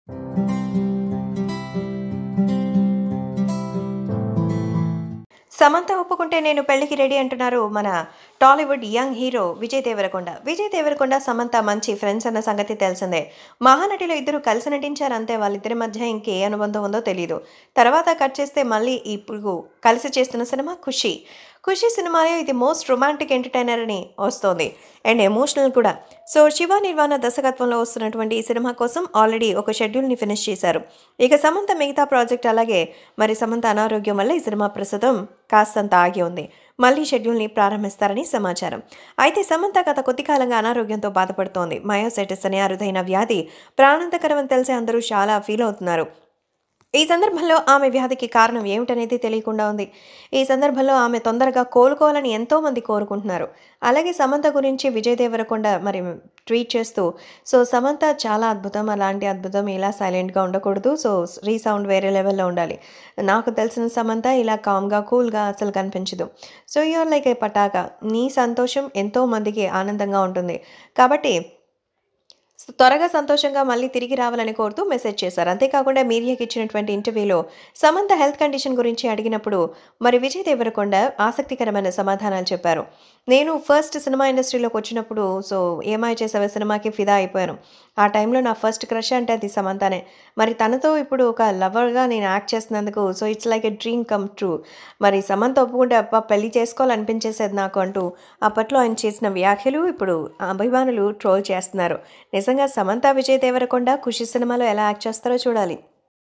సమంత ఒప్పుకుంటే నేను పెళ్లికి రెడీ అంటున్నారు మన టాలీవుడ్ యంగ్ హీరో విజయ్ దేవరకొండ విజయ్ దేవరకొండ సమంత మంచి ఫ్రెండ్స్ అన్న సంగతి తెలిసిందే మహానటిలో ఇద్దరు కలిసి నటించారు అంతే వాళ్ళిద్దరి మధ్య ఇంకే అనుబంధం ఉందో తెలియదు తర్వాత కట్ చేస్తే మళ్ళీ ఇప్పుడు కలిసి చేస్తున్న సినిమా ఖుషి ఖుషి సినిమాలో ఇది మోస్ట్ రొమాంటిక్ ఎంటర్టైనర్ అని వస్తోంది అండ్ ఎమోషనల్ కూడా సో శివ నిర్వాణ దర్శకత్వంలో వస్తున్నటువంటి ఈ సినిమా కోసం ఆల్రెడీ ఒక షెడ్యూల్ని ఫినిష్ చేశారు ఇక సమంత మిగతా ప్రాజెక్ట్ అలాగే మరి సమంత అనారోగ్యం వల్ల ఈ సినిమా ప్రస్తుతం కాస్తంత ఆగి ఉంది మళ్ళీ షెడ్యూల్ని ప్రారంభిస్తారని సమాచారం అయితే సమంత గత కొద్ది కాలంగా అనారోగ్యంతో బాధపడుతోంది మయోసైటిస్ అనే అరుదైన వ్యాధి ప్రాణాంతకరమని తెలిసి అందరూ చాలా ఫీల్ అవుతున్నారు ఈ సందర్భంలో ఆమె వ్యాధికి కారణం ఏమిటనేది తెలియకుండా ఉంది ఈ సందర్భంలో ఆమె తొందరగా కోలుకోవాలని ఎంతోమంది కోరుకుంటున్నారు అలాగే సమంత గురించి విజయ్ దేవరకొండ మరి ట్వీట్ చేస్తూ సో సమంత చాలా అద్భుతం అలాంటి అద్భుతం ఇలా సైలెంట్గా ఉండకూడదు సో రీసౌండ్ వేరే లెవెల్లో ఉండాలి నాకు తెలిసిన సమంత ఇలా కామ్గా కూల్గా అసలు కనిపించదు so you are like a pataka నీ సంతోషం ఎంతో మందికి ఆనందంగా ఉంటుంది కాబట్టి త్వరగా సంతోషంగా మళ్ళీ తిరిగి రావాలని కోరుతూ మెసేజ్ చేశారు అంతేకాకుండా మీడియాకి ఇచ్చినటువంటి ఇంటర్వ్యూలో సమంత హెల్త్ కండిషన్ గురించి అడిగినప్పుడు మరి విజయ్ దేవరకొండ ఆసక్తికరమైన సమాధానాలు చెప్పారు నేను ఫస్ట్ సినిమా ఇండస్ట్రీలోకి వచ్చినప్పుడు సో ఏమై చేసావే సినిమాకి ఫిదా అయిపోయాను ఆ టైంలో నా ఫస్ట్ క్రష్ అంటే అది సమంతనే మరి తనతో ఇప్పుడు ఒక లవర్గా నేను యాక్ట్ చేస్తున్నందుకు so it's like a dream come true మరి సమంత ఒప్పుకుంటే అబ్బా పెళ్లి చేసుకోవాలనిపించేసేది నాకు అంటూ అప్పట్లో ఆయన చేసిన వ్యాఖ్యలు ఇప్పుడు అభిమానులు ట్రోల్ చేస్తున్నారు నిజంగా సమంత విజయ్ దేవరకొండ ఖుషి సినిమాలో ఎలా యాక్ట్ చేస్తారో చూడాలి